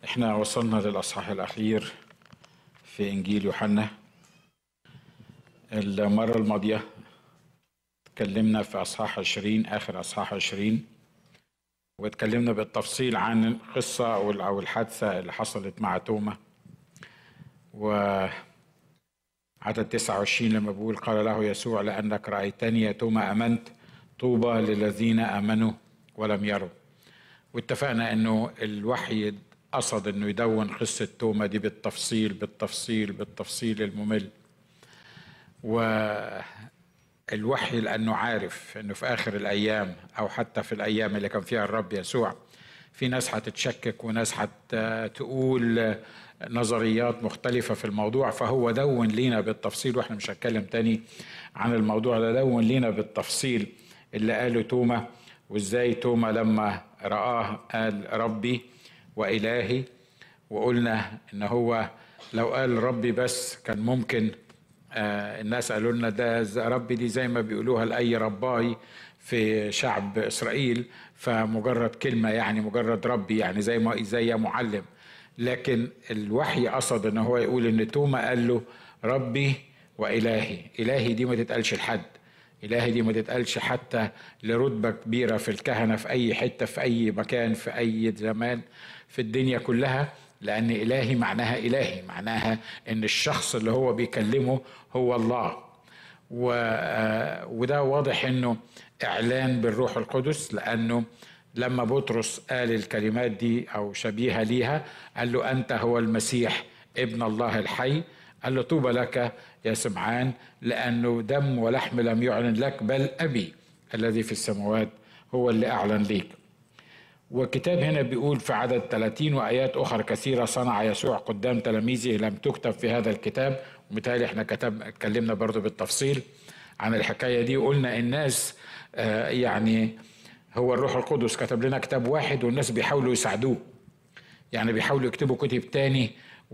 احنا وصلنا للأصحاح الأخير في إنجيل يوحنا المرة الماضية اتكلمنا في أصحاح 20 آخر أصحاح 20 واتكلمنا بالتفصيل عن القصة أو الحادثة اللي حصلت مع توما و عدد 29 لما بيقول قال له يسوع لأنك رأيتني يا توما أمنت طوبى للذين آمنوا ولم يروا واتفقنا انه الوحي قصد انه يدون قصه توما دي بالتفصيل بالتفصيل بالتفصيل الممل والوحي لانه عارف انه في اخر الايام او حتى في الايام اللي كان فيها الرب يسوع في ناس هتتشكك وناس هتقول نظريات مختلفة في الموضوع فهو دون لينا بالتفصيل واحنا مش هتكلم تاني عن الموضوع ده دون لينا بالتفصيل اللي قاله توما وازاي توما لما رآه قال ربي وإلهي وقلنا إن هو لو قال ربي بس كان ممكن آه الناس قالوا لنا ده ربي دي زي ما بيقولوها لأي رباي في شعب إسرائيل فمجرد كلمة يعني مجرد ربي يعني زي ما زي معلم لكن الوحي قصد ان هو يقول ان توما قال له ربي وإلهي إلهي دي ما تتقالش لحد إلهي دي ما تتقالش حتى لرتبة كبيرة في الكهنة في أي حتة في أي مكان في أي زمان في الدنيا كلها لأن إلهي معناها إلهي معناها إن الشخص اللي هو بيكلمه هو الله و... وده واضح إنه إعلان بالروح القدس لأنه لما بطرس قال الكلمات دي أو شبيهة ليها قال له أنت هو المسيح ابن الله الحي قال له طوبى لك يا سمعان لأنه دم ولحم لم يعلن لك بل أبي الذي في السماوات هو اللي أعلن ليك والكتاب هنا بيقول في عدد 30 وآيات أخرى كثيرة صنع يسوع قدام تلاميذه لم تكتب في هذا الكتاب ومثالي احنا كتب اتكلمنا برضو بالتفصيل عن الحكاية دي وقلنا الناس آه يعني هو الروح القدس كتب لنا كتاب واحد والناس بيحاولوا يساعدوه يعني بيحاولوا يكتبوا كتب تاني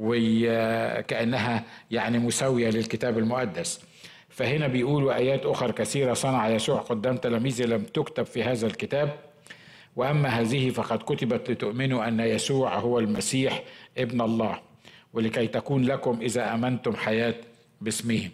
وكأنها يعني مساوية للكتاب المقدس فهنا بيقول وآيات أخرى كثيرة صنع يسوع قدام تلاميذه لم تكتب في هذا الكتاب وأما هذه فقد كتبت لتؤمنوا أن يسوع هو المسيح ابن الله ولكي تكون لكم إذا أمنتم حياة باسمه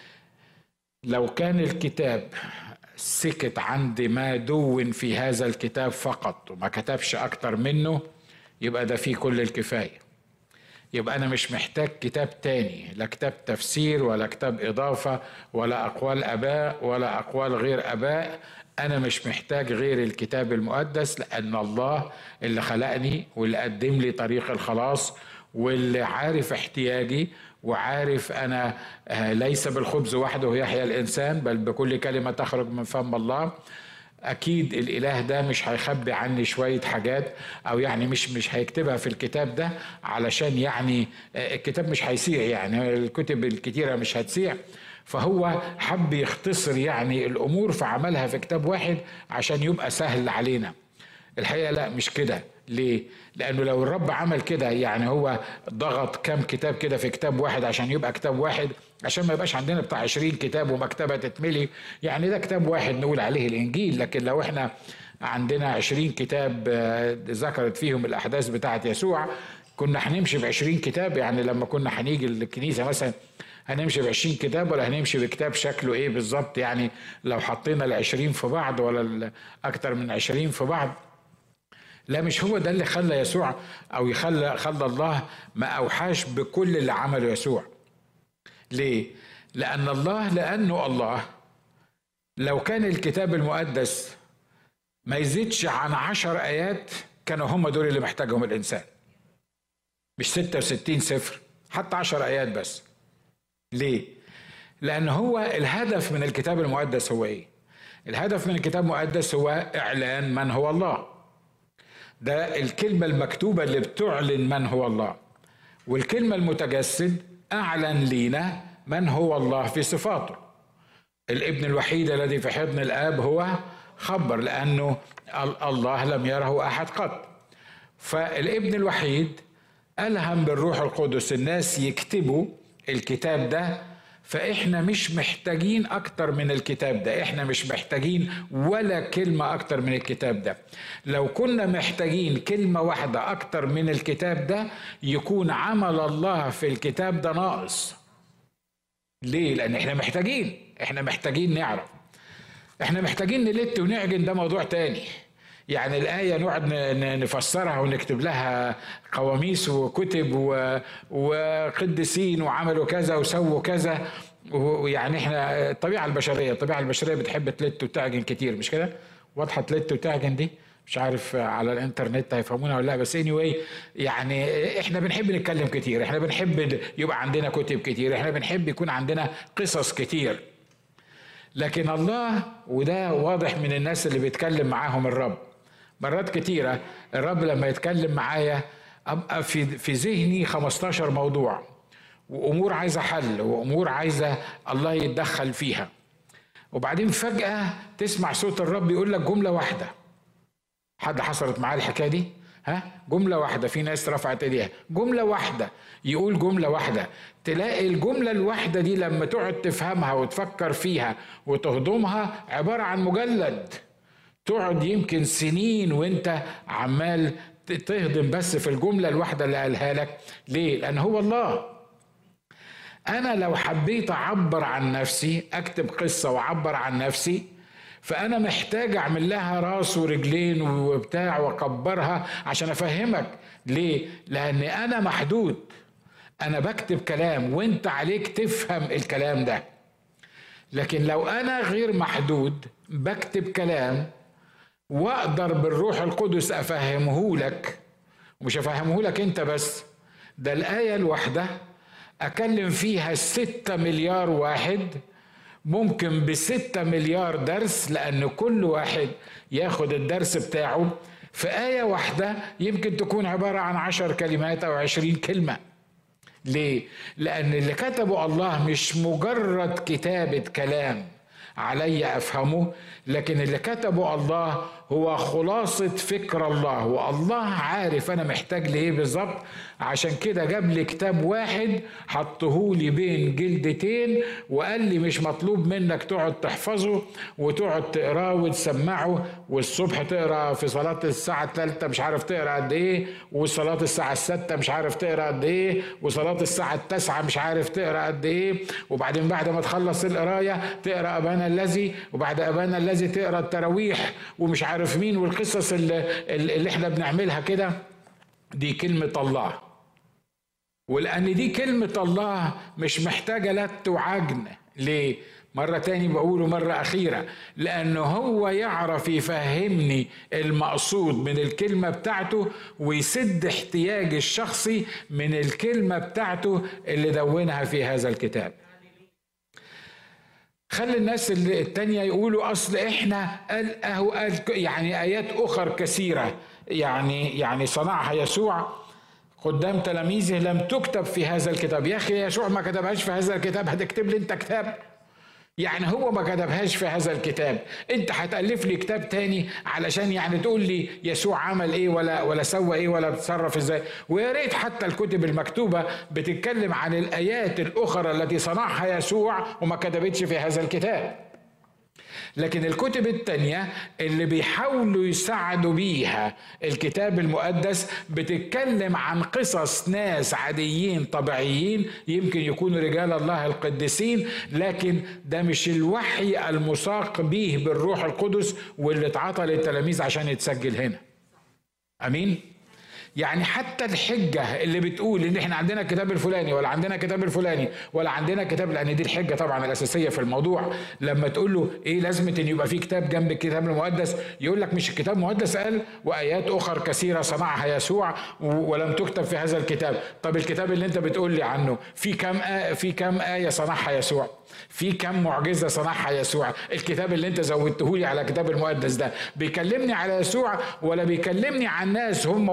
لو كان الكتاب سكت عند ما دون في هذا الكتاب فقط وما كتبش أكتر منه يبقى ده فيه كل الكفايه يبقى أنا مش محتاج كتاب تاني لا كتاب تفسير ولا كتاب إضافة ولا أقوال أباء ولا أقوال غير أباء أنا مش محتاج غير الكتاب المقدس لأن الله اللي خلقني واللي قدم لي طريق الخلاص واللي عارف احتياجي وعارف أنا ليس بالخبز وحده يحيا الإنسان بل بكل كلمة تخرج من فم الله اكيد الاله ده مش هيخبي عني شويه حاجات او يعني مش مش هيكتبها في الكتاب ده علشان يعني الكتاب مش هيسيع يعني الكتب الكتيره مش هتسيع فهو حب يختصر يعني الامور فعملها في كتاب واحد عشان يبقى سهل علينا الحقيقه لا مش كده ليه؟ لأنه لو الرب عمل كده يعني هو ضغط كام كتاب كده في كتاب واحد عشان يبقى كتاب واحد عشان ما يبقاش عندنا بتاع 20 كتاب ومكتبة تتملي يعني ده كتاب واحد نقول عليه الإنجيل لكن لو احنا عندنا 20 كتاب ذكرت فيهم الأحداث بتاعة يسوع كنا هنمشي ب 20 كتاب يعني لما كنا هنيجي الكنيسة مثلا هنمشي ب 20 كتاب ولا هنمشي بكتاب شكله ايه بالظبط يعني لو حطينا ال 20 في بعض ولا اكتر من 20 في بعض لا مش هو ده اللي خلى يسوع او يخلى خلى الله ما اوحاش بكل اللي عمله يسوع ليه لان الله لانه الله لو كان الكتاب المقدس ما يزيدش عن عشر ايات كانوا هم دول اللي محتاجهم الانسان مش 66 سفر حتى عشر ايات بس ليه لان هو الهدف من الكتاب المقدس هو ايه الهدف من الكتاب المقدس هو اعلان من هو الله ده الكلمة المكتوبة اللي بتعلن من هو الله والكلمة المتجسد أعلن لينا من هو الله في صفاته الابن الوحيد الذي في حضن الآب هو خبر لأنه الله لم يره أحد قط فالابن الوحيد ألهم بالروح القدس الناس يكتبوا الكتاب ده فاحنا مش محتاجين اكتر من الكتاب ده احنا مش محتاجين ولا كلمة اكتر من الكتاب ده لو كنا محتاجين كلمة واحدة اكتر من الكتاب ده يكون عمل الله في الكتاب ده ناقص ليه لان احنا محتاجين احنا محتاجين نعرف احنا محتاجين نلت ونعجن ده موضوع تاني يعني الآية نقعد نفسرها ونكتب لها قواميس وكتب وقدسين وعملوا كذا وسووا كذا ويعني احنا الطبيعة البشرية الطبيعة البشرية بتحب تلت وتعجن كتير مش كده؟ واضحة تلت وتعجن دي؟ مش عارف على الانترنت هيفهمونها ولا لا بس اني anyway يعني احنا بنحب نتكلم كتير احنا بنحب يبقى عندنا كتب كتير احنا بنحب يكون عندنا قصص كتير لكن الله وده واضح من الناس اللي بيتكلم معاهم الرب مرات كتيرة الرب لما يتكلم معايا أبقى في في ذهني 15 موضوع وأمور عايزة حل وأمور عايزة الله يتدخل فيها وبعدين فجأة تسمع صوت الرب يقول لك جملة واحدة حد حصلت معاه الحكاية دي؟ ها جملة واحدة في ناس رفعت ايديها جملة واحدة يقول جملة واحدة تلاقي الجملة الواحدة دي لما تقعد تفهمها وتفكر فيها وتهضمها عبارة عن مجلد تقعد يمكن سنين وانت عمال تهضم بس في الجملة الواحدة اللي قالها لك ليه؟ لأن هو الله أنا لو حبيت أعبر عن نفسي أكتب قصة وأعبر عن نفسي فأنا محتاج أعمل لها راس ورجلين وبتاع وأكبرها عشان أفهمك ليه؟ لأن أنا محدود أنا بكتب كلام وأنت عليك تفهم الكلام ده لكن لو أنا غير محدود بكتب كلام واقدر بالروح القدس افهمه لك ومش افهمه لك انت بس ده الايه الواحده اكلم فيها ستة مليار واحد ممكن بستة مليار درس لأن كل واحد ياخد الدرس بتاعه في آية واحدة يمكن تكون عبارة عن عشر كلمات أو عشرين كلمة ليه؟ لأن اللي كتبه الله مش مجرد كتابة كلام علي أفهمه لكن اللي كتبه الله هو خلاصة فكر الله والله عارف أنا محتاج لإيه بالظبط عشان كده جاب لي كتاب واحد حطه لي بين جلدتين وقال لي مش مطلوب منك تقعد تحفظه وتقعد تقراه وتسمعه والصبح تقرا في صلاة الساعة الثالثة مش عارف تقرا قد إيه وصلاة الساعة الستة مش عارف تقرا قد إيه وصلاة الساعة التاسعة مش عارف تقرا قد إيه وبعدين بعد ما تخلص القراية تقرا أبانا الذي وبعد أبانا الذي تقرا التراويح ومش عارف عارف مين والقصص اللي, اللي احنا بنعملها كده دي كلمة الله ولأن دي كلمة الله مش محتاجة لت وعجن ليه؟ مرة تاني بقوله مرة أخيرة لأنه هو يعرف يفهمني المقصود من الكلمة بتاعته ويسد احتياجي الشخصي من الكلمة بتاعته اللي دونها في هذا الكتاب خلي الناس التانية يقولوا أصل إحنا قال أهو قال يعني آيات أخر كثيرة يعني يعني صنعها يسوع قدام تلاميذه لم تكتب في هذا الكتاب يا أخي يسوع ما كتبهاش في هذا الكتاب هتكتب لي أنت كتاب يعني هو ما كتبهاش في هذا الكتاب انت هتالف لي كتاب تاني علشان يعني تقول لي يسوع عمل ايه ولا ولا سوى ايه ولا تصرف ازاي ويا ريت حتى الكتب المكتوبه بتتكلم عن الايات الاخرى التي صنعها يسوع وما كتبتش في هذا الكتاب لكن الكتب التانية اللي بيحاولوا يساعدوا بيها الكتاب المقدس بتتكلم عن قصص ناس عاديين طبيعيين يمكن يكونوا رجال الله القديسين لكن ده مش الوحي المساق به بالروح القدس واللي اتعطى للتلاميذ عشان يتسجل هنا امين يعني حتى الحجة اللي بتقول ان احنا عندنا الكتاب الفلاني ولا عندنا الكتاب الفلاني ولا عندنا كتاب لان دي الحجة طبعا الاساسية في الموضوع لما تقول له ايه لازمة ان يبقى في كتاب جنب الكتاب المقدس يقول لك مش الكتاب المقدس قال وايات اخر كثيرة صنعها يسوع ولم تكتب في هذا الكتاب طب الكتاب اللي انت بتقول لي عنه في كم آية في كم آية صنعها يسوع في كم معجزه صنعها يسوع الكتاب اللي انت زودته لي على الكتاب المقدس ده بيكلمني على يسوع ولا بيكلمني عن ناس هم ممكن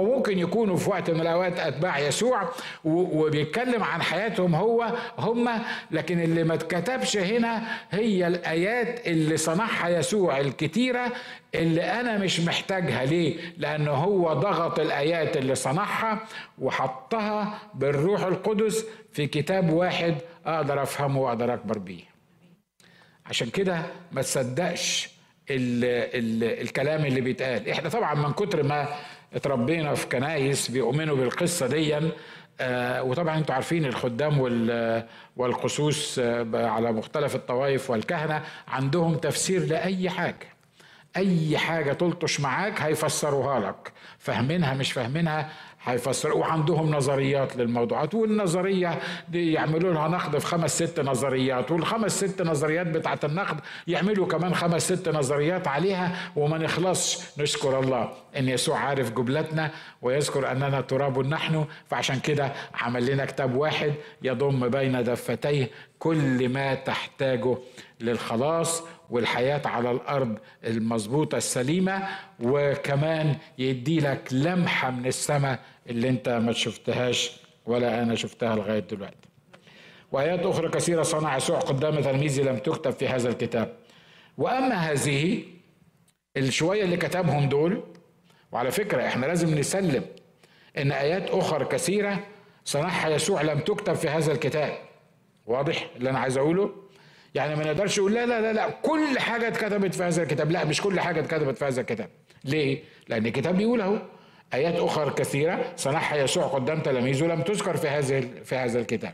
يكونوا في وقت من الاوقات اتباع يسوع وبيتكلم عن حياتهم هو هم لكن اللي ما اتكتبش هنا هي الايات اللي صنعها يسوع الكتيره اللي انا مش محتاجها ليه لانه هو ضغط الايات اللي صنعها وحطها بالروح القدس في كتاب واحد اقدر افهمه واقدر اكبر بيه عشان كده ما تصدقش ال ال الكلام اللي بيتقال احنا طبعا من كتر ما اتربينا في كنايس بيؤمنوا بالقصه دي آه وطبعا انتوا عارفين الخدام والقسوس آه على مختلف الطوائف والكهنه عندهم تفسير لاي حاجه اي حاجه تلطش معاك هيفسروها لك فاهمينها مش فاهمينها هيفسروا وعندهم نظريات للموضوعات والنظريه دي يعملوا لها نقد في خمس ست نظريات والخمس ست نظريات بتاعت النقد يعملوا كمان خمس ست نظريات عليها وما نخلصش نشكر الله ان يسوع عارف جبلتنا ويذكر اننا تراب نحن فعشان كده عمل لنا كتاب واحد يضم بين دفتيه كل ما تحتاجه للخلاص والحياة على الأرض المظبوطة السليمة وكمان يدي لك لمحة من السماء اللي انت ما شفتهاش ولا أنا شفتها لغاية دلوقتي وآيات أخرى كثيرة صنع يسوع قدام تلميذي لم تكتب في هذا الكتاب وأما هذه الشوية اللي كتبهم دول وعلى فكرة احنا لازم نسلم ان آيات أخرى كثيرة صنعها يسوع لم تكتب في هذا الكتاب واضح اللي أنا عايز أقوله يعني ما نقدرش نقول لا لا لا لا كل حاجة اتكتبت في هذا الكتاب لا مش كل حاجة اتكتبت في هذا الكتاب ليه؟ لأن الكتاب بيقول أهو آيات أخرى كثيرة صنعها يسوع قدام تلاميذه لم تذكر في هذا في هذا الكتاب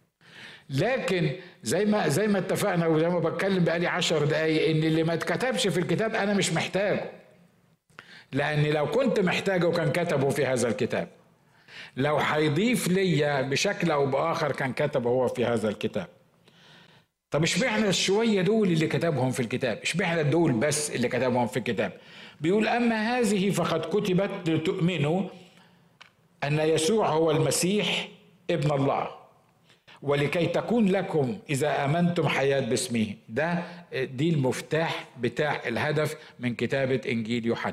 لكن زي ما زي ما اتفقنا وزي ما بتكلم بقالي عشر دقايق ان اللي ما اتكتبش في الكتاب انا مش محتاجه لاني لو كنت محتاجه كان كتبه في هذا الكتاب لو هيضيف ليا بشكل او باخر كان كتبه هو في هذا الكتاب طب اشمعنى الشويه دول اللي كتبهم في الكتاب اشمعنى دول بس اللي كتبهم في الكتاب بيقول اما هذه فقد كتبت لتؤمنوا ان يسوع هو المسيح ابن الله ولكي تكون لكم اذا امنتم حياه باسمه ده دي المفتاح بتاع الهدف من كتابه انجيل يوحنا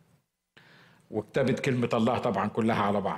وكتابه كلمه الله طبعا كلها على بعض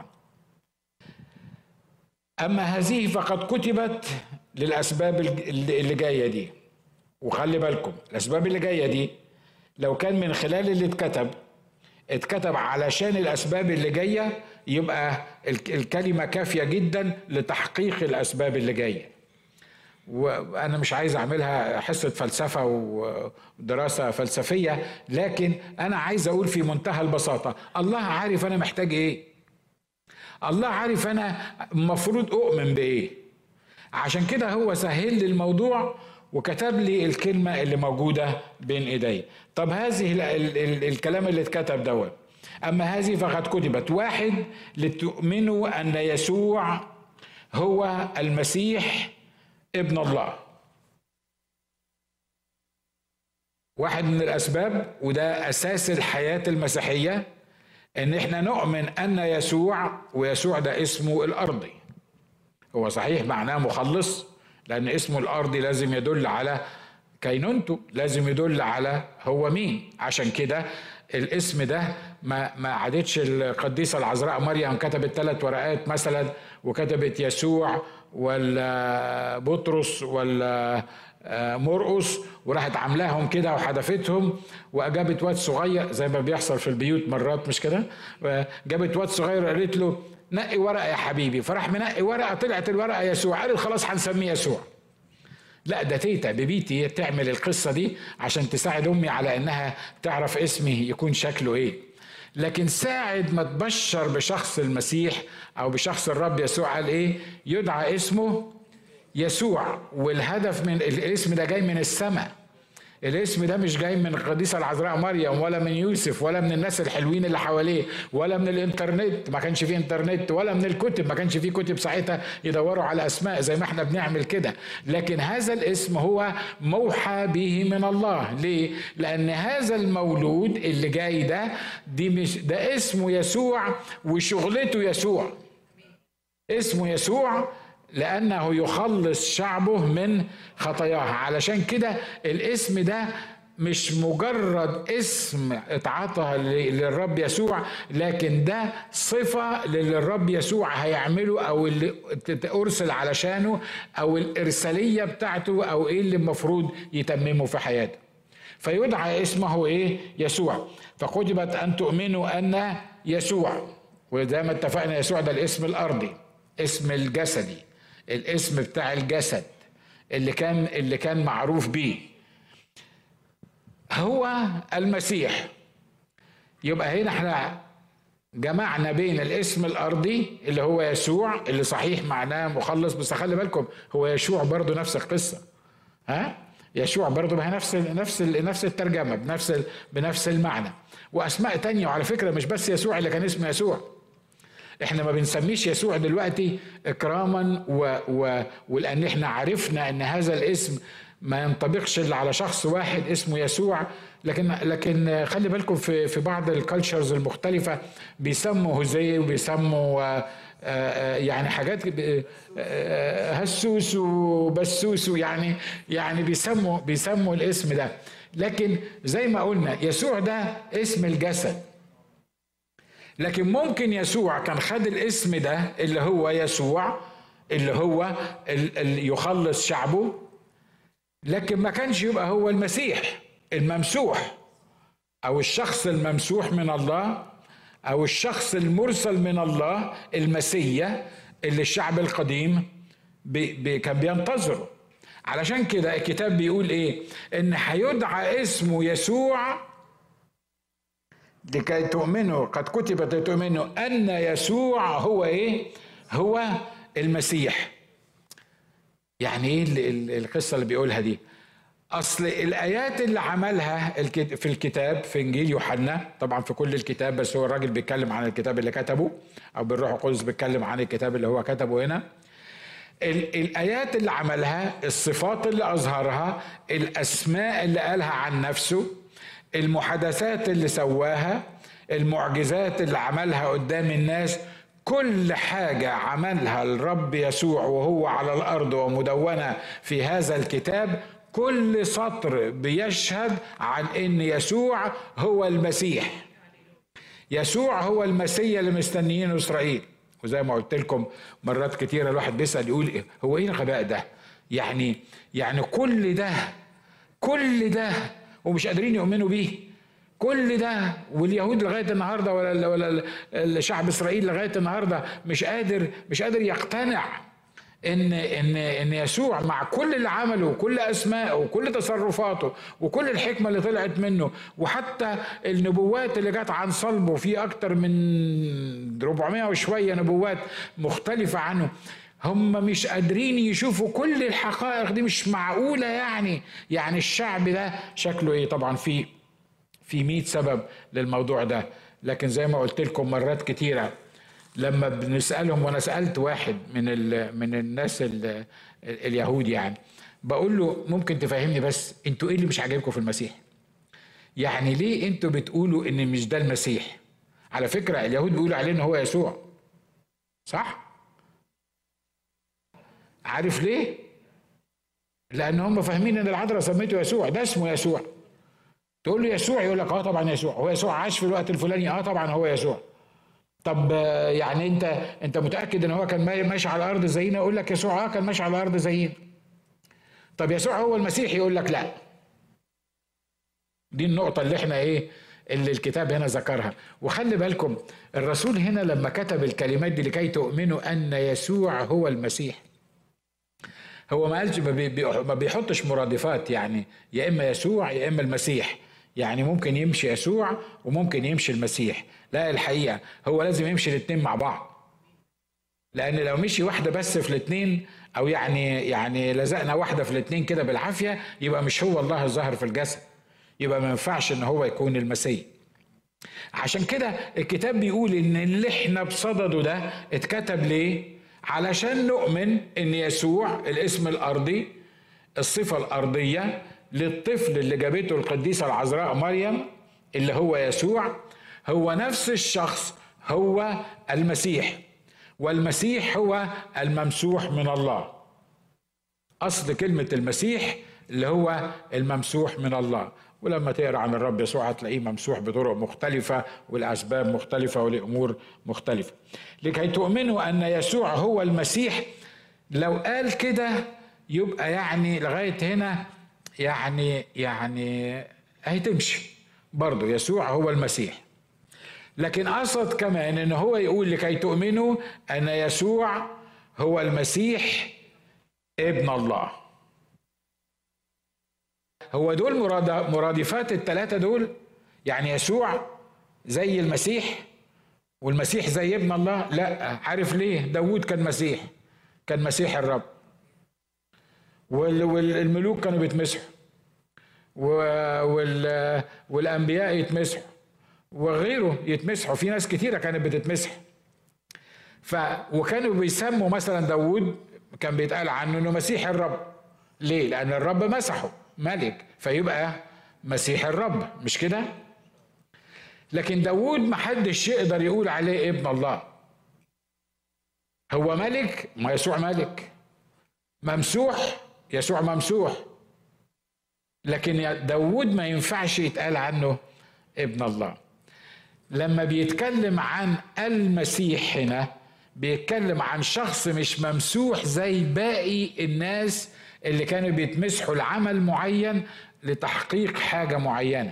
اما هذه فقد كتبت للاسباب اللي جايه دي وخلي بالكم الاسباب اللي جايه دي لو كان من خلال اللي اتكتب اتكتب علشان الاسباب اللي جايه يبقى الكلمه كافيه جدا لتحقيق الاسباب اللي جايه وانا مش عايز اعملها حصه فلسفه ودراسه فلسفيه لكن انا عايز اقول في منتهى البساطه الله عارف انا محتاج ايه الله عارف انا المفروض اؤمن بايه عشان كده هو سهل لي الموضوع وكتب لي الكلمة اللي موجودة بين ايدي طب هذه ال ال ال الكلام اللي اتكتب دوت أما هذه فقد كتبت واحد لتؤمنوا أن يسوع هو المسيح ابن الله واحد من الأسباب وده أساس الحياة المسيحية إن إحنا نؤمن أن يسوع ويسوع ده اسمه الأرضي هو صحيح معناه مخلص لأن اسمه الأرضي لازم يدل على كينونته لازم يدل على هو مين عشان كده الاسم ده ما ما عادتش القديسه العذراء مريم كتبت ثلاث ورقات مثلا وكتبت يسوع ولا بطرس ولا آه، مرقص وراحت عاملاهم كده وحذفتهم واجابت واد صغير زي ما بيحصل في البيوت مرات مش كده جابت واد صغير قالت له نقي ورقه يا حبيبي فراح منقي ورقه طلعت الورقه يسوع قال خلاص هنسميه يسوع لا ده تيتا ببيتي تعمل القصة دي عشان تساعد أمي على إنها تعرف اسمي يكون شكله إيه لكن ساعد ما تبشر بشخص المسيح أو بشخص الرب يسوع قال إيه يدعى اسمه يسوع والهدف من الاسم ده جاي من السماء الاسم ده مش جاي من القديسة العذراء مريم ولا من يوسف ولا من الناس الحلوين اللي حواليه ولا من الانترنت ما كانش فيه انترنت ولا من الكتب ما كانش فيه كتب ساعتها يدوروا على اسماء زي ما احنا بنعمل كده لكن هذا الاسم هو موحى به من الله ليه لان هذا المولود اللي جاي ده دي مش ده اسمه يسوع وشغلته يسوع اسمه يسوع لأنه يخلص شعبه من خطاياه علشان كده الاسم ده مش مجرد اسم اتعطى للرب يسوع لكن ده صفة للي الرب يسوع هيعمله أو اللي أرسل علشانه أو الإرسالية بتاعته أو إيه اللي المفروض يتممه في حياته فيدعى اسمه إيه يسوع فكتبت أن تؤمنوا أن يسوع وزي ما اتفقنا يسوع ده الاسم الأرضي اسم الجسدي الاسم بتاع الجسد اللي كان اللي كان معروف بيه هو المسيح يبقى هنا احنا جمعنا بين الاسم الارضي اللي هو يسوع اللي صحيح معناه مخلص بس خلي بالكم هو يشوع برضه نفس القصه ها يشوع برضه بها نفس نفس نفس الترجمه بنفس بنفس المعنى واسماء تانية وعلى فكره مش بس يسوع اللي كان اسمه يسوع احنا ما بنسميش يسوع دلوقتي اكراما و... و... ولان احنا عرفنا ان هذا الاسم ما ينطبقش الا على شخص واحد اسمه يسوع لكن لكن خلي بالكم في في بعض الكالتشرز المختلفه بيسموا هوزيه وبيسموا آه، آه، يعني حاجات آه، هسوس وبسوس يعني يعني بيسموا بيسموا الاسم ده لكن زي ما قلنا يسوع ده اسم الجسد لكن ممكن يسوع كان خد الاسم ده اللي هو يسوع اللي هو اللي يخلص شعبه لكن ما كانش يبقى هو المسيح الممسوح او الشخص الممسوح من الله او الشخص المرسل من الله المسيا اللي الشعب القديم بي بي كان بينتظره علشان كده الكتاب بيقول ايه ان هيدعى اسمه يسوع لكي تؤمنوا قد كتبت تؤمنوا ان يسوع هو ايه هو المسيح يعني ايه القصه اللي بيقولها دي اصل الايات اللي عملها في الكتاب في انجيل يوحنا طبعا في كل الكتاب بس هو الراجل بيتكلم عن الكتاب اللي كتبه او بالروح القدس بيتكلم عن الكتاب اللي هو كتبه هنا الايات اللي عملها الصفات اللي اظهرها الاسماء اللي قالها عن نفسه المحادثات اللي سواها المعجزات اللي عملها قدام الناس كل حاجة عملها الرب يسوع وهو على الأرض ومدونة في هذا الكتاب كل سطر بيشهد عن ان يسوع هو المسيح يسوع هو المسيا اللي مستنيينه اسرائيل وزي ما قلت لكم مرات كتيره الواحد بيسال يقول إيه هو ايه الغباء ده يعني يعني كل ده كل ده ومش قادرين يؤمنوا بيه كل ده واليهود لغايه النهارده ولا ولا الشعب اسرائيل لغايه النهارده مش قادر مش قادر يقتنع ان ان ان يسوع مع كل اللي عمله وكل اسمائه وكل تصرفاته وكل الحكمه اللي طلعت منه وحتى النبوات اللي جت عن صلبه في اكتر من 400 وشويه نبوات مختلفه عنه هم مش قادرين يشوفوا كل الحقائق دي مش معقوله يعني يعني الشعب ده شكله ايه طبعا في في 100 سبب للموضوع ده لكن زي ما قلت لكم مرات كتيره لما بنسالهم وانا سالت واحد من من الناس اليهود يعني بقول له ممكن تفهمني بس انتوا ايه اللي مش عاجبكم في المسيح يعني ليه انتوا بتقولوا ان مش ده المسيح على فكره اليهود بيقولوا عليه ان هو يسوع صح عارف ليه لان هم فاهمين ان العذراء سميته يسوع ده اسمه يسوع تقول له يسوع يقول لك اه طبعا يسوع هو يسوع عاش في الوقت الفلاني اه طبعا هو يسوع طب يعني انت انت متاكد ان هو كان ماشي على الارض زينا يقول لك يسوع اه كان ماشي على الارض زينا طب يسوع هو المسيح يقول لك لا دي النقطه اللي احنا ايه اللي الكتاب هنا ذكرها وخلي بالكم الرسول هنا لما كتب الكلمات دي لكي تؤمنوا ان يسوع هو المسيح هو ما قالش ما بيحطش مرادفات يعني يا اما يسوع يا اما المسيح يعني ممكن يمشي يسوع وممكن يمشي المسيح لا الحقيقه هو لازم يمشي الاثنين مع بعض لان لو مشي واحده بس في الاثنين او يعني يعني لزقنا واحده في الاثنين كده بالعافيه يبقى مش هو الله الظاهر في الجسد يبقى ما ينفعش ان هو يكون المسيح عشان كده الكتاب بيقول ان اللي احنا بصدده ده اتكتب ليه علشان نؤمن ان يسوع الاسم الارضي الصفه الارضيه للطفل اللي جابته القديسه العذراء مريم اللي هو يسوع هو نفس الشخص هو المسيح والمسيح هو الممسوح من الله اصل كلمه المسيح اللي هو الممسوح من الله ولما تقرا عن الرب يسوع هتلاقيه ممسوح بطرق مختلفه والاسباب مختلفه والامور مختلفه لكي تؤمنوا ان يسوع هو المسيح لو قال كده يبقى يعني لغايه هنا يعني يعني هتمشي برضه يسوع هو المسيح لكن قصد كمان ان هو يقول لكي تؤمنوا ان يسوع هو المسيح ابن الله هو دول مرادفات الثلاثة دول يعني يسوع زي المسيح والمسيح زي ابن الله لا عارف ليه داود كان مسيح كان مسيح الرب والملوك كانوا بيتمسحوا والانبياء يتمسحوا وغيره يتمسحوا في ناس كتيره كانت بتتمسح ف وكانوا بيسموا مثلا داوود كان بيتقال عنه انه مسيح الرب ليه لان الرب مسحه ملك فيبقى مسيح الرب مش كده لكن داوود محدش يقدر يقول عليه ابن الله هو ملك ما يسوع ملك ممسوح يسوع ممسوح لكن داود ما ينفعش يتقال عنه ابن الله لما بيتكلم عن المسيح هنا بيتكلم عن شخص مش ممسوح زي باقي الناس اللي كانوا بيتمسحوا لعمل معين لتحقيق حاجة معينة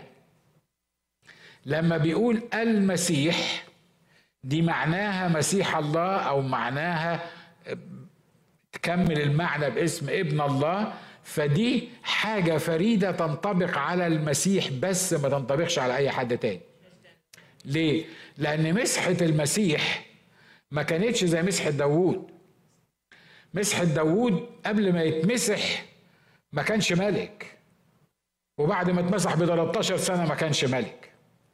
لما بيقول المسيح دي معناها مسيح الله أو معناها تكمل المعنى باسم ابن الله فدي حاجة فريدة تنطبق على المسيح بس ما تنطبقش على أي حد تاني ليه؟ لأن مسحة المسيح ما كانتش زي مسحة داوود مسحة داوود قبل ما يتمسح ما كانش ملك وبعد ما اتمسح ب 13 سنة ما كانش ملك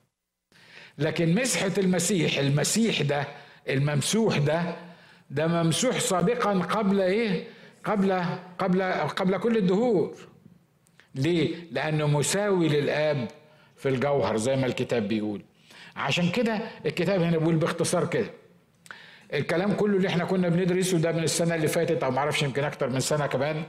لكن مسحة المسيح المسيح ده الممسوح ده ده ممسوح سابقا قبل ايه قبل قبل قبل كل الدهور ليه لانه مساوي للاب في الجوهر زي ما الكتاب بيقول عشان كده الكتاب هنا بيقول باختصار كده الكلام كله اللي احنا كنا بندرسه ده من السنه اللي فاتت او معرفش يمكن اكتر من سنه كمان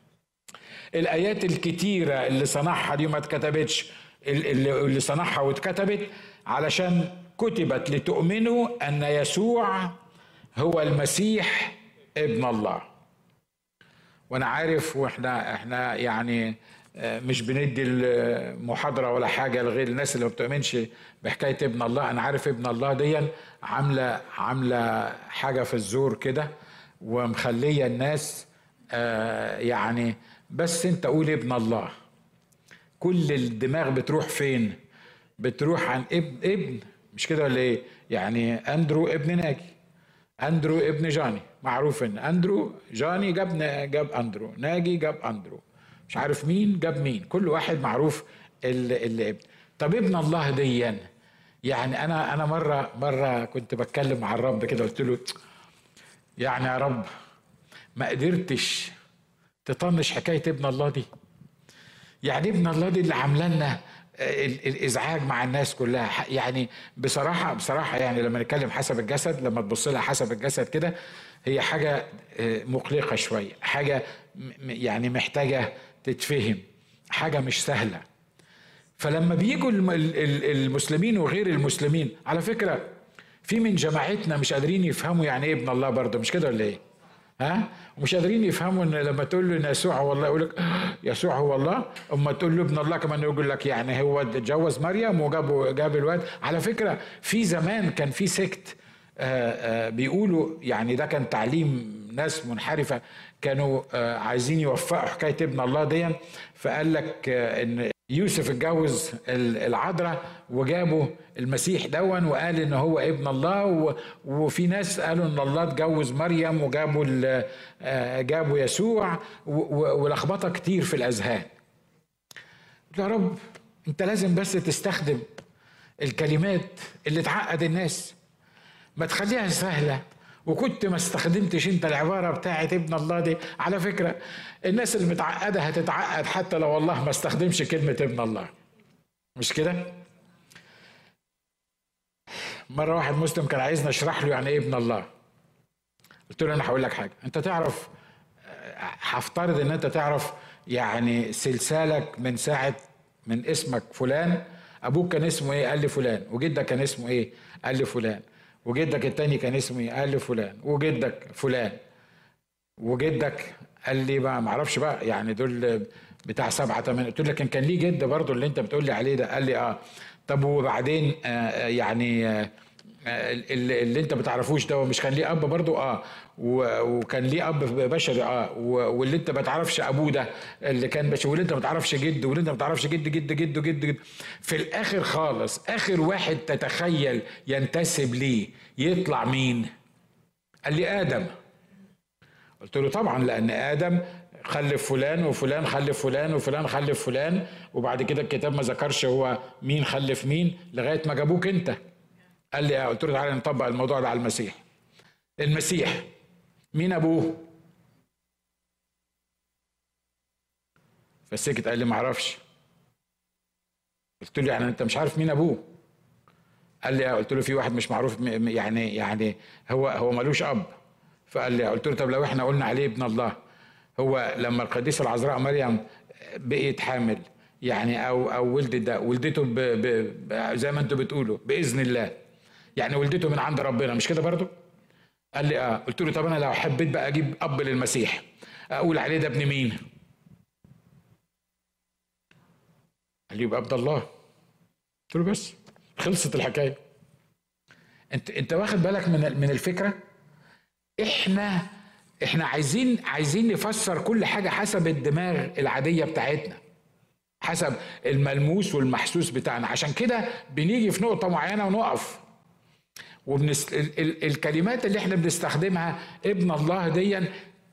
الايات الكتيره اللي صنعها دي ما اتكتبتش اللي صنعها واتكتبت علشان كتبت لتؤمنوا ان يسوع هو المسيح ابن الله وانا عارف واحنا احنا يعني آه، مش بندي المحاضره ولا حاجه لغير الناس اللي ما بتؤمنش بحكايه ابن الله انا عارف ابن الله دي عامله عامله حاجه في الزور كده ومخليه الناس آه، يعني بس انت قول ابن الله كل الدماغ بتروح فين بتروح عن ابن ابن مش كده ولا ايه يعني اندرو ابن ناجي اندرو ابن جاني معروف ان اندرو جاني جاب جاب اندرو ناجي جاب اندرو مش عارف مين جاب مين كل واحد معروف اللي ابن طب ابن الله ديا يعني انا انا مره مره كنت بتكلم مع الرب كده قلت له يعني يا رب ما قدرتش تطنش حكايه ابن الله دي يعني ابن الله دي اللي عامله لنا الازعاج مع الناس كلها يعني بصراحه بصراحه يعني لما نتكلم حسب الجسد لما تبص لها حسب الجسد كده هي حاجه آه، مقلقه شويه حاجه يعني محتاجه تتفهم حاجه مش سهله فلما بيجوا المسلمين وغير المسلمين على فكره في من جماعتنا مش قادرين يفهموا يعني ايه ابن الله برضه مش كده ولا ايه؟ ها ومش قادرين يفهموا ان لما تقول له ان يسوع هو الله يقول لك آه، يسوع هو الله اما تقول له ابن الله كمان يقول لك يعني هو اتجوز مريم وجاب جاب الواد على فكره في زمان كان في سكت آه، آه، بيقولوا يعني ده كان تعليم ناس منحرفه كانوا عايزين يوفقوا حكايه ابن الله دي فقال لك ان يوسف اتجوز العذراء وجابوا المسيح دون وقال ان هو ابن الله وفي ناس قالوا ان الله اتجوز مريم وجابوا آه، جابوا يسوع ولخبطه كتير في الاذهان يا رب انت لازم بس تستخدم الكلمات اللي تعقد الناس ما تخليها سهله وكنت ما استخدمتش انت العباره بتاعت ابن الله دي على فكره الناس المتعقده هتتعقد حتى لو الله ما استخدمش كلمه ابن الله مش كده مره واحد مسلم كان عايزني اشرح له يعني ايه ابن الله قلت له انا هقول لك حاجه انت تعرف هفترض ان انت تعرف يعني سلسالك من ساعه من اسمك فلان ابوك كان اسمه ايه قال لي فلان وجدك كان اسمه ايه قال لي فلان وجدك التاني كان اسمه ايه قال لي فلان وجدك فلان وجدك قال لي بقى ما اعرفش بقى يعني دول بتاع سبعة ثمانية قلت له لكن كان ليه جد برضه اللي انت بتقول لي عليه ده قال لي اه طب وبعدين آه, آه، يعني آه اللي, اللي انت بتعرفوش ده مش كان ليه اب برضه اه وكان ليه اب بشري اه واللي انت ما تعرفش ابوه ده اللي كان بشري واللي انت ما تعرفش جد واللي انت ما تعرفش جد جد جد جد جد في الاخر خالص اخر واحد تتخيل ينتسب ليه يطلع مين؟ قال لي ادم قلت له طبعا لان ادم خلف فلان وفلان خلف فلان وفلان خلف فلان وبعد كده الكتاب ما ذكرش هو مين خلف مين لغايه ما جابوك انت قال لي قلت له تعالى نطبق الموضوع ده على المسيح المسيح مين ابوه فسكت قال لي ما اعرفش قلت له يعني انت مش عارف مين ابوه قال لي قلت له في واحد مش معروف يعني يعني هو هو ملوش اب فقال لي قلت له طب لو احنا قلنا عليه ابن الله هو لما القديسه العذراء مريم بقيت حامل يعني او او ولدت ده ولدته ب ب زي ما انتم بتقولوا باذن الله يعني ولدته من عند ربنا مش كده برضو قال لي اه قلت له طب انا لو حبيت بقى اجيب اب للمسيح اقول عليه ده ابن مين قال لي يبقى عبد الله قلت له بس خلصت الحكايه انت انت واخد بالك من من الفكره احنا احنا عايزين عايزين نفسر كل حاجه حسب الدماغ العاديه بتاعتنا حسب الملموس والمحسوس بتاعنا عشان كده بنيجي في نقطه معينه ونقف وبنست... ال... ال... الكلمات اللي احنا بنستخدمها ابن الله دي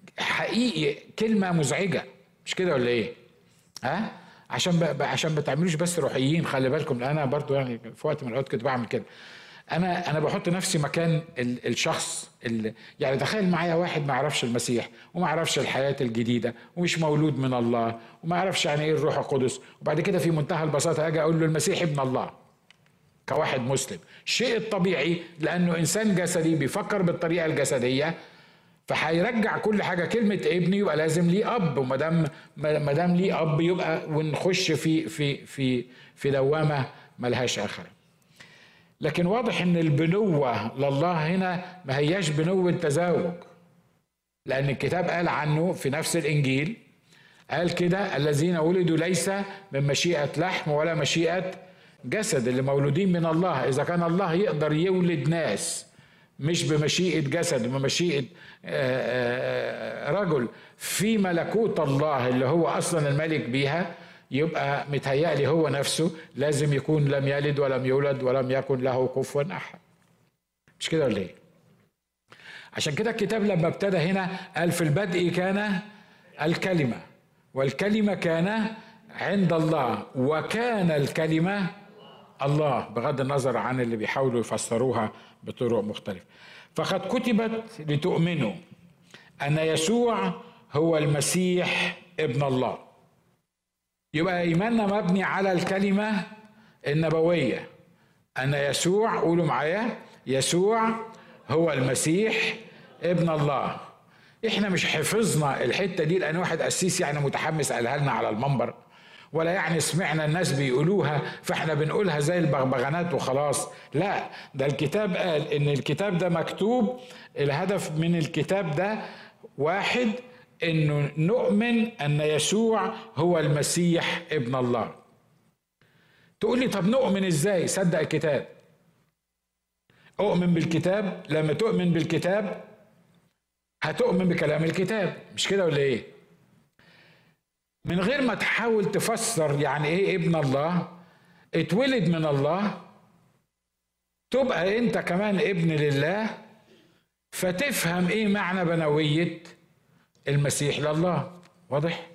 حقيقي كلمه مزعجه مش كده ولا ايه ها عشان ب... عشان ما تعملوش بس روحيين خلي بالكم انا برضو يعني في وقت من الاوقات كنت بعمل كده انا انا بحط نفسي مكان ال... الشخص اللي يعني تخيل معايا واحد ما يعرفش المسيح وما يعرفش الحياه الجديده ومش مولود من الله وما يعرفش يعني ايه الروح القدس وبعد كده في منتهى البساطه اجي اقول له المسيح ابن الله كواحد مسلم الشيء الطبيعي لانه انسان جسدي بيفكر بالطريقه الجسديه فهيرجع كل حاجه كلمه ابن يبقى لازم ليه اب وما دام ما دام ليه اب يبقى ونخش في في في في دوامه ملهاش اخره لكن واضح ان البنوه لله هنا ما هياش بنوه تزاوج لان الكتاب قال عنه في نفس الانجيل قال كده الذين ولدوا ليس من مشيئه لحم ولا مشيئه جسد اللي مولودين من الله اذا كان الله يقدر يولد ناس مش بمشيئه جسد بمشيئه آه، آه، رجل في ملكوت الله اللي هو اصلا الملك بيها يبقى متهيألي هو نفسه لازم يكون لم يلد ولم يولد ولم يكن له كفوا احد مش كده ولا ايه عشان كده الكتاب لما ابتدى هنا قال في البدء كان الكلمه والكلمه كان عند الله وكان الكلمه الله بغض النظر عن اللي بيحاولوا يفسروها بطرق مختلفة فقد كتبت لتؤمنوا أن يسوع هو المسيح ابن الله يبقى إيماننا مبني على الكلمة النبوية أن يسوع قولوا معايا يسوع هو المسيح ابن الله احنا مش حفظنا الحته دي لان واحد قسيس يعني متحمس قالها لنا على المنبر ولا يعني سمعنا الناس بيقولوها فاحنا بنقولها زي البغبغانات وخلاص لا ده الكتاب قال ان الكتاب ده مكتوب الهدف من الكتاب ده واحد انه نؤمن ان يسوع هو المسيح ابن الله تقول لي طب نؤمن ازاي صدق الكتاب اؤمن بالكتاب لما تؤمن بالكتاب هتؤمن بكلام الكتاب مش كده ولا ايه من غير ما تحاول تفسر يعني ايه ابن الله اتولد من الله تبقى انت كمان ابن لله فتفهم ايه معنى بنوية المسيح لله واضح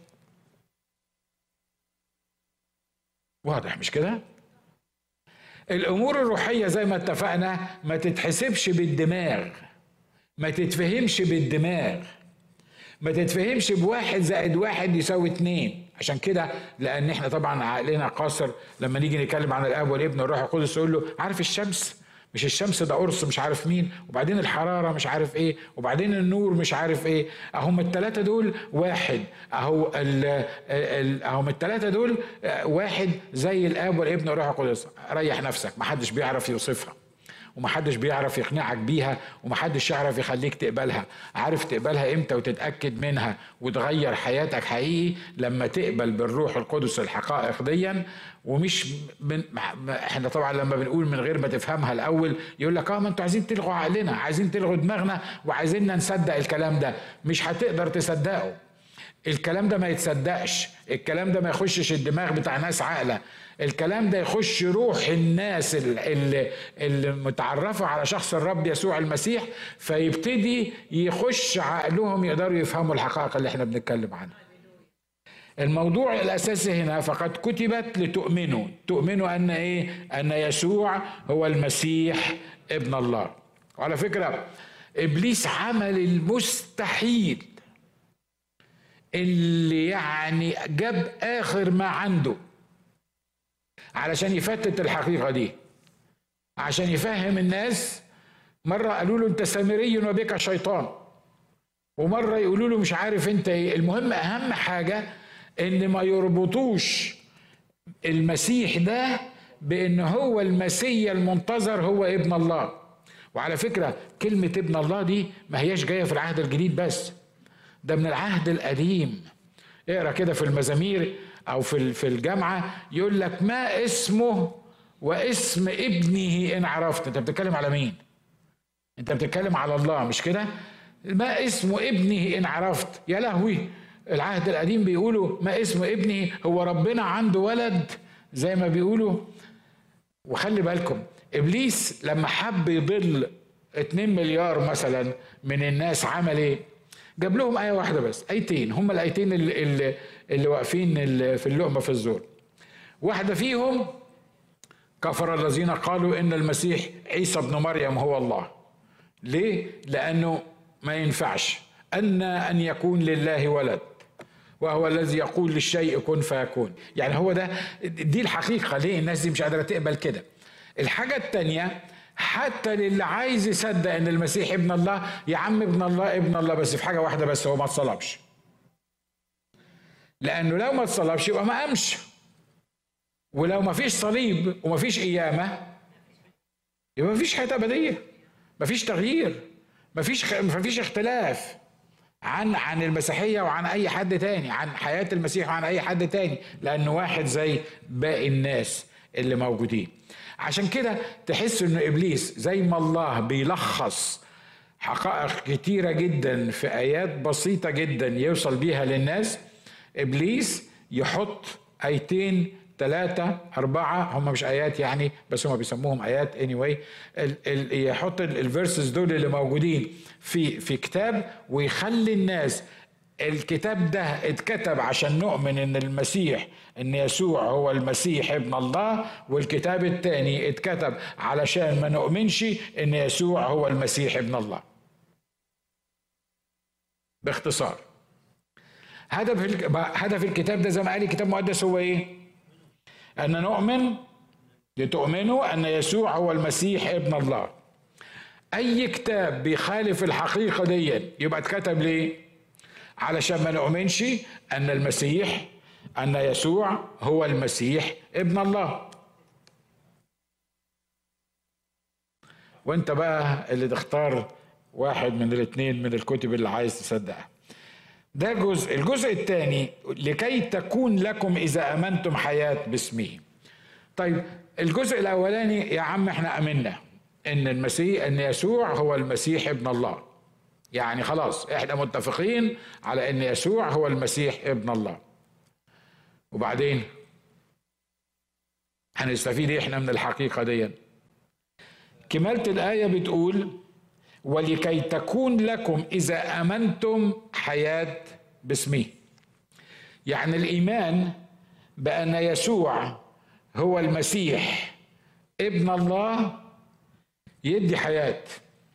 واضح مش كده الامور الروحيه زي ما اتفقنا ما تتحسبش بالدماغ ما تتفهمش بالدماغ ما تتفهمش بواحد زائد واحد يساوي اتنين عشان كده لان احنا طبعا عقلنا قاصر لما نيجي نتكلم عن الاب والابن والروح القدس يقول له عارف الشمس مش الشمس ده قرص مش عارف مين وبعدين الحراره مش عارف ايه وبعدين النور مش عارف ايه اهم الثلاثه دول واحد اهو اهم الثلاثه دول واحد زي الاب والابن والروح القدس ريح نفسك محدش بيعرف يوصفها ومحدش بيعرف يقنعك بيها ومحدش يعرف يخليك تقبلها عارف تقبلها امتى وتتاكد منها وتغير حياتك حقيقي لما تقبل بالروح القدس الحقائق ديا ومش من احنا طبعا لما بنقول من غير ما تفهمها الاول يقول لك اه ما انتوا عايزين تلغوا عقلنا عايزين تلغوا دماغنا وعايزيننا نصدق الكلام ده مش هتقدر تصدقه الكلام ده ما يتصدقش الكلام ده ما يخشش الدماغ بتاع ناس عاقله الكلام ده يخش روح الناس اللي, اللي متعرفة على شخص الرب يسوع المسيح فيبتدي يخش عقلهم يقدروا يفهموا الحقائق اللي احنا بنتكلم عنها الموضوع الاساسي هنا فقد كتبت لتؤمنوا تؤمنوا ان ايه ان يسوع هو المسيح ابن الله وعلى فكره ابليس عمل المستحيل اللي يعني جاب اخر ما عنده علشان يفتت الحقيقه دي عشان يفهم الناس مره قالوا له انت سامري وبك شيطان ومره يقولوا له مش عارف انت ايه المهم اهم حاجه ان ما يربطوش المسيح ده بان هو المسيا المنتظر هو ابن الله وعلى فكره كلمه ابن الله دي ما هياش جايه في العهد الجديد بس ده من العهد القديم اقرا كده في المزامير او في في الجامعه يقول لك ما اسمه واسم ابنه ان عرفت انت بتتكلم على مين انت بتتكلم على الله مش كده ما اسم ابنه ان عرفت يا لهوي العهد القديم بيقولوا ما اسم ابنه هو ربنا عنده ولد زي ما بيقولوا وخلي بالكم ابليس لما حب يضل 2 مليار مثلا من الناس عمل ايه جاب لهم ايه واحده بس ايتين هم الايتين اللي, اللي, اللي واقفين في اللقمه في الزور واحده فيهم كفر الذين قالوا ان المسيح عيسى ابن مريم هو الله ليه لانه ما ينفعش ان ان يكون لله ولد وهو الذي يقول للشيء كن فيكون يعني هو ده دي الحقيقه ليه الناس دي مش قادره تقبل كده الحاجه الثانيه حتى للي عايز يصدق ان المسيح ابن الله يا عم ابن الله ابن الله بس في حاجه واحده بس هو ما اتصلبش لانه لو ما اتصلبش يبقى ما قامش ولو ما فيش صليب وما فيش قيامه يبقى ما فيش حياه ابديه ما فيش تغيير ما فيش ما فيش اختلاف عن عن المسيحيه وعن اي حد تاني عن حياه المسيح وعن اي حد تاني لانه واحد زي باقي الناس اللي موجودين عشان كده تحس ان ابليس زي ما الله بيلخص حقائق كتيره جدا في ايات بسيطه جدا يوصل بيها للناس ابليس يحط ايتين ثلاثة أربعة هم مش آيات يعني بس هم بيسموهم آيات anyway يحط الفيرسز دول اللي موجودين في في كتاب ويخلي الناس الكتاب ده اتكتب عشان نؤمن ان المسيح ان يسوع هو المسيح ابن الله والكتاب الثاني اتكتب علشان ما نؤمنش ان يسوع هو المسيح ابن الله باختصار هدف هدف الكتاب ده زي ما قال الكتاب المقدس هو ايه ان نؤمن لتؤمنوا ان يسوع هو المسيح ابن الله اي كتاب بيخالف الحقيقه دي يبقى اتكتب ليه علشان ما نؤمنش ان المسيح ان يسوع هو المسيح ابن الله وانت بقى اللي تختار واحد من الاثنين من الكتب اللي عايز تصدقها ده جزء الجزء الثاني لكي تكون لكم اذا امنتم حياه باسمه طيب الجزء الاولاني يا عم احنا امنا ان المسيح ان يسوع هو المسيح ابن الله يعني خلاص احنا متفقين على ان يسوع هو المسيح ابن الله وبعدين هنستفيد إيه احنا من الحقيقه دي كمالة الآية بتقول ولكي تكون لكم إذا آمنتم حياة باسمه يعني الإيمان بأن يسوع هو المسيح ابن الله يدي حياه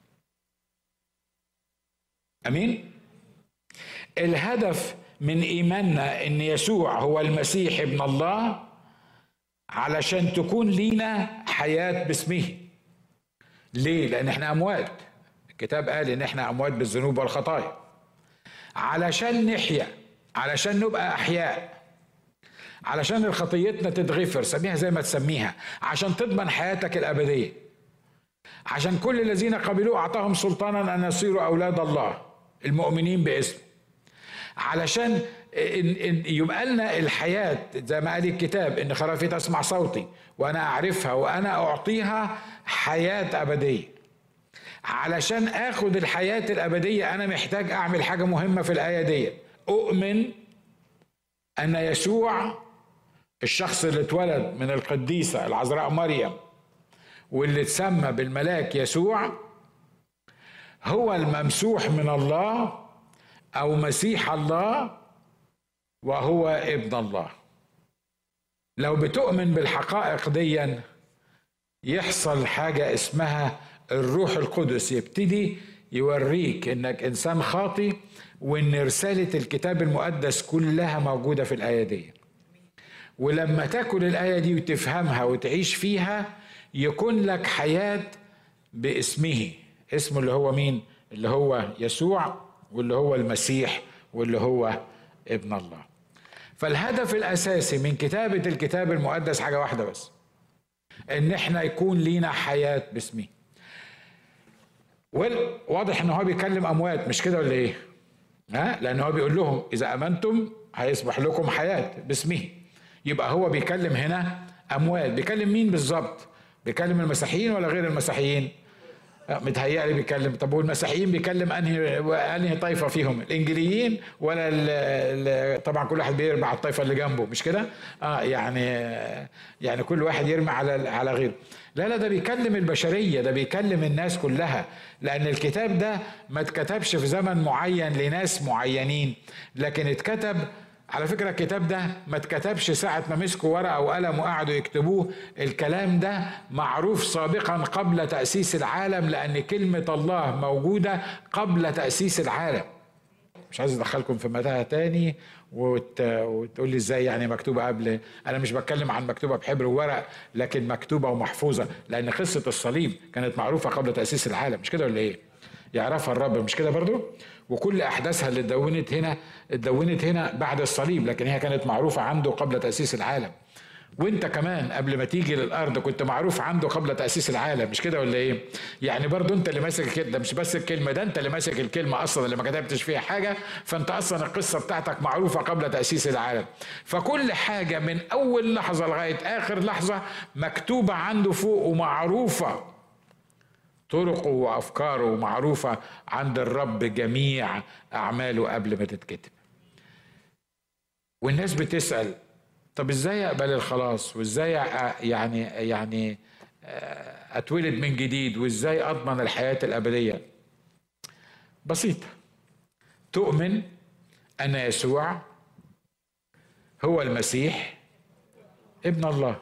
امين الهدف من ايماننا ان يسوع هو المسيح ابن الله علشان تكون لينا حياه باسمه ليه لان احنا اموات الكتاب قال ان احنا اموات بالذنوب والخطايا علشان نحيا علشان نبقى احياء علشان خطيتنا تتغفر سميها زي ما تسميها عشان تضمن حياتك الابديه عشان كل الذين قبلوه اعطاهم سلطانا ان يصيروا اولاد الله المؤمنين باسمه علشان يبقى لنا الحياة زي ما قال الكتاب إن خرافي تسمع صوتي وأنا أعرفها وأنا أعطيها حياة أبدية علشان آخد الحياة الأبدية أنا محتاج أعمل حاجة مهمة في الآية دي أؤمن أن يسوع الشخص اللي اتولد من القديسة العذراء مريم واللي اتسمى بالملاك يسوع هو الممسوح من الله او مسيح الله وهو ابن الله لو بتؤمن بالحقائق دي يحصل حاجه اسمها الروح القدس يبتدي يوريك انك انسان خاطي وان رساله الكتاب المقدس كلها موجوده في الايه دي ولما تاكل الايه دي وتفهمها وتعيش فيها يكون لك حياه باسمه اسمه اللي هو مين اللي هو يسوع واللي هو المسيح واللي هو ابن الله فالهدف الاساسي من كتابه الكتاب المقدس حاجه واحده بس ان احنا يكون لينا حياه باسمه واضح ان هو بيكلم اموات مش كده ولا ايه ها لان هو بيقول لهم اذا امنتم هيصبح لكم حياه باسمه يبقى هو بيكلم هنا اموات بيكلم مين بالظبط بيكلم المسيحيين ولا غير المسيحيين متهيألي بيكلم طب والمسيحيين بيكلم انهي انهي طائفه فيهم الانجليين ولا ال ال طبعا كل واحد بيرمي على الطائفه اللي جنبه مش كده اه يعني يعني كل واحد يرمي على على غيره لا لا ده بيكلم البشريه ده بيكلم الناس كلها لان الكتاب ده ما اتكتبش في زمن معين لناس معينين لكن اتكتب على فكرة الكتاب ده ما اتكتبش ساعة ما مسكوا ورقة وقلم وقعدوا يكتبوه الكلام ده معروف سابقا قبل تأسيس العالم لأن كلمة الله موجودة قبل تأسيس العالم مش عايز ادخلكم في متاهه تاني وت... وتقول لي ازاي يعني مكتوبه قبل انا مش بتكلم عن مكتوبه بحبر وورق لكن مكتوبه ومحفوظه لان قصه الصليب كانت معروفه قبل تاسيس العالم مش كده ولا ايه يعرفها الرب مش كده برضو وكل احداثها اللي اتدونت هنا اتدونت هنا بعد الصليب لكن هي كانت معروفه عنده قبل تاسيس العالم وانت كمان قبل ما تيجي للارض كنت معروف عنده قبل تاسيس العالم مش كده ولا ايه يعني برضو انت اللي ماسك كده مش بس الكلمه ده انت اللي ماسك الكلمه اصلا اللي ما كتبتش فيها حاجه فانت اصلا القصه بتاعتك معروفه قبل تاسيس العالم فكل حاجه من اول لحظه لغايه اخر لحظه مكتوبه عنده فوق ومعروفه طرقه وافكاره معروفه عند الرب جميع اعماله قبل ما تتكتب والناس بتسال طب ازاي اقبل الخلاص وازاي يعني يعني اتولد من جديد وازاي اضمن الحياه الابديه بسيطه تؤمن ان يسوع هو المسيح ابن الله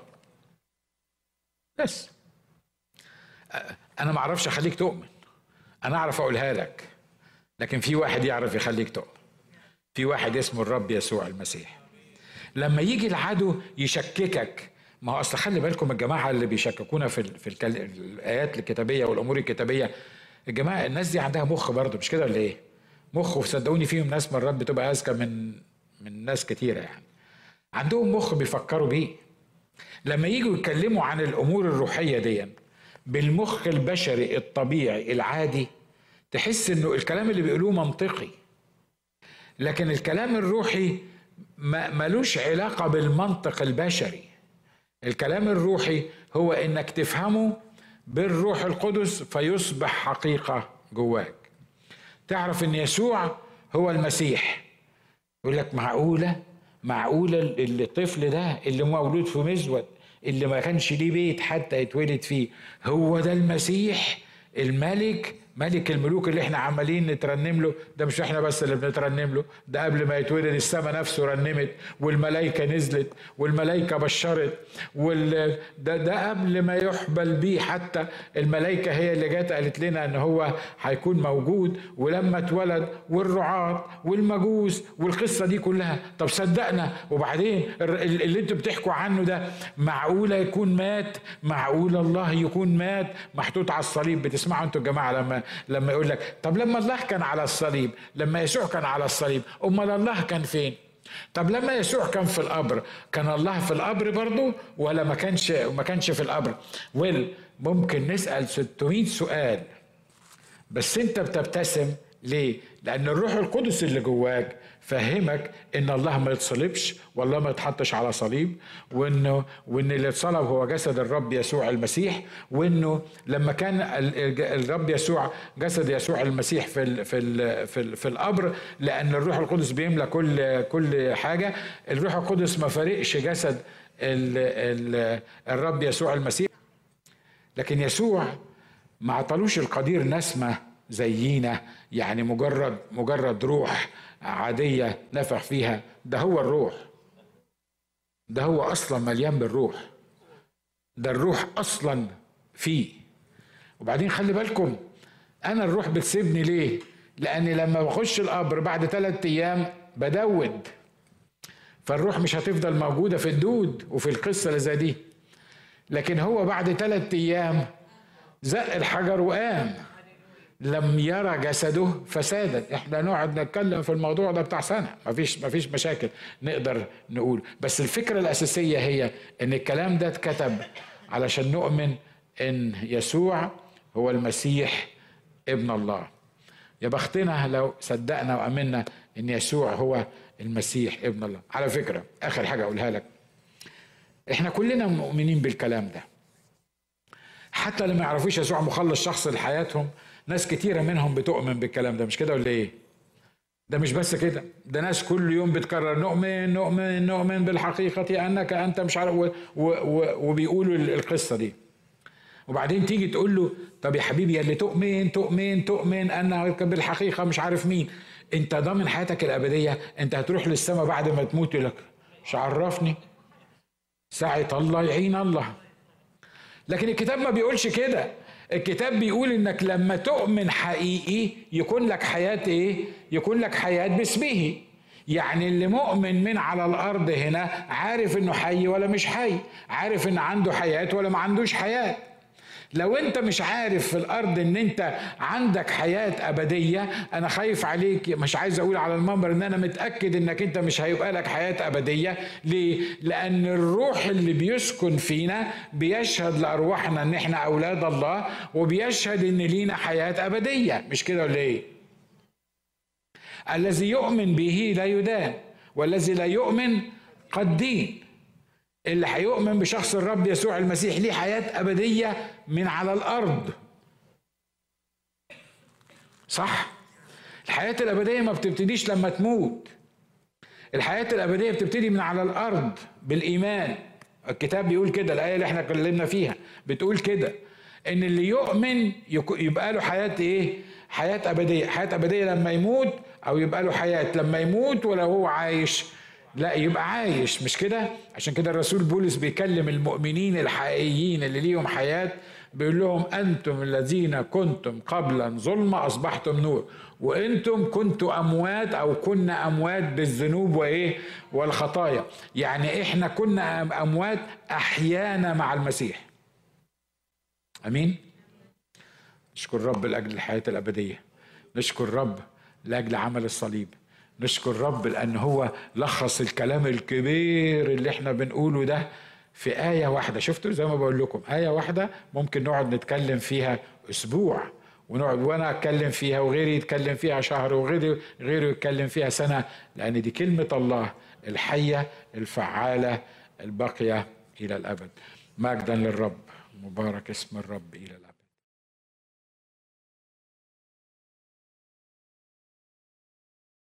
بس انا ما اعرفش اخليك تؤمن انا اعرف اقولها لك لكن في واحد يعرف يخليك تؤمن في واحد اسمه الرب يسوع المسيح لما يجي العدو يشككك ما هو اصل خلي بالكم الجماعه اللي بيشككونا في ال في الكل... الايات الكتابيه والامور الكتابيه الجماعه الناس دي عندها مخ برضه مش كده ولا ايه؟ مخ وصدقوني فيهم ناس مرات بتبقى اذكى من من ناس كتيره يعني عندهم مخ بيفكروا بيه لما يجوا يتكلموا عن الامور الروحيه دي بالمخ البشري الطبيعي العادي تحس انه الكلام اللي بيقولوه منطقي لكن الكلام الروحي ملوش علاقة بالمنطق البشري الكلام الروحي هو انك تفهمه بالروح القدس فيصبح حقيقة جواك تعرف ان يسوع هو المسيح يقول لك معقولة معقولة الطفل ده اللي مولود في مزود اللي ما كانش ليه بيت حتى يتولد فيه هو ده المسيح الملك ملك الملوك اللي احنا عمالين نترنم له ده مش احنا بس اللي بنترنم له ده قبل ما يتولد السماء نفسه رنمت والملائكه نزلت والملائكه بشرت وال ده ده قبل ما يحبل بيه حتى الملائكه هي اللي جت قالت لنا ان هو هيكون موجود ولما اتولد والرعاة والمجوس والقصه دي كلها طب صدقنا وبعدين اللي انتوا بتحكوا عنه ده معقوله يكون مات معقول الله يكون مات محطوط على الصليب بتسمعوا انتوا الجماعه لما لما يقول لك طب لما الله كان على الصليب لما يسوع كان على الصليب امال الله كان فين طب لما يسوع كان في القبر كان الله في القبر برضه ولا ما كانش ما كانش في القبر ويل ممكن نسال 600 سؤال بس انت بتبتسم ليه لان الروح القدس اللي جواك فهمك ان الله ما يتصلبش والله ما يتحطش على صليب وانه وان اللي اتصلب هو جسد الرب يسوع المسيح وانه لما كان الرب يسوع جسد يسوع المسيح في ال في ال في, ال في القبر لان الروح القدس بيملى كل كل حاجه الروح القدس ما فارقش جسد ال ال الرب يسوع المسيح لكن يسوع ما عطلوش القدير نسمه زينا يعني مجرد مجرد روح عادية نفخ فيها ده هو الروح ده هو أصلا مليان بالروح ده الروح أصلا فيه وبعدين خلي بالكم أنا الروح بتسيبني ليه؟ لأني لما بخش القبر بعد ثلاثة أيام بدود فالروح مش هتفضل موجودة في الدود وفي القصة اللي زي دي لكن هو بعد ثلاثة أيام زق الحجر وقام لم يرى جسده فسادا احنا نقعد نتكلم في الموضوع ده بتاع سنه مفيش مفيش مشاكل نقدر نقول بس الفكره الاساسيه هي ان الكلام ده اتكتب علشان نؤمن ان يسوع هو المسيح ابن الله يا بختنا لو صدقنا وامنا ان يسوع هو المسيح ابن الله على فكره اخر حاجه اقولها لك احنا كلنا مؤمنين بالكلام ده حتى اللي ما يعرفوش يسوع مخلص شخص لحياتهم ناس كتيرة منهم بتؤمن بالكلام ده مش كده ولا ايه ده مش بس كده ده ناس كل يوم بتكرر نؤمن نؤمن نؤمن بالحقيقة أنك أنت مش عارف و و و وبيقولوا القصة دي وبعدين تيجي تقول له طب يا حبيبي يا اللي تؤمن تؤمن تؤمن أنك بالحقيقة مش عارف مين أنت ضامن حياتك الأبدية أنت هتروح للسماء بعد ما تموت لك مش عرفني ساعة الله يعين الله لكن الكتاب ما بيقولش كده الكتاب بيقول انك لما تؤمن حقيقي يكون لك حياة ايه يكون لك حياة باسمه يعني اللي مؤمن من على الارض هنا عارف انه حي ولا مش حي عارف ان عنده حياة ولا ما عندوش حياة لو انت مش عارف في الارض ان انت عندك حياه ابديه انا خايف عليك مش عايز اقول على المنبر ان انا متاكد انك انت مش هيبقى لك حياه ابديه ليه لان الروح اللي بيسكن فينا بيشهد لارواحنا ان احنا اولاد الله وبيشهد ان لينا حياه ابديه مش كده ولا ايه الذي يؤمن به لا يدان والذي لا يؤمن قد دين اللي هيؤمن بشخص الرب يسوع المسيح ليه حياة أبدية من على الأرض صح الحياة الأبدية ما بتبتديش لما تموت الحياة الأبدية بتبتدي من على الأرض بالإيمان الكتاب بيقول كده الآية اللي احنا اتكلمنا فيها بتقول كده إن اللي يؤمن يبقى له حياة إيه؟ حياة أبدية حياة أبدية لما يموت أو يبقى له حياة لما يموت ولا هو عايش لا يبقى عايش مش كده عشان كده الرسول بولس بيكلم المؤمنين الحقيقيين اللي ليهم حياة بيقول لهم أنتم الذين كنتم قبلا ظلمة أصبحتم نور وأنتم كنتم أموات أو كنا أموات بالذنوب وإيه والخطايا يعني إحنا كنا أموات أحيانا مع المسيح أمين نشكر رب لأجل الحياة الأبدية نشكر رب لأجل عمل الصليب نشكر رب لأن هو لخص الكلام الكبير اللي احنا بنقوله ده في آية واحدة شفتوا زي ما بقول لكم آية واحدة ممكن نقعد نتكلم فيها أسبوع ونقعد وانا اتكلم فيها وغيري يتكلم فيها شهر وغيري غيره يتكلم فيها سنه لان دي كلمه الله الحيه الفعاله الباقيه الى الابد مجدا للرب مبارك اسم الرب الى الابد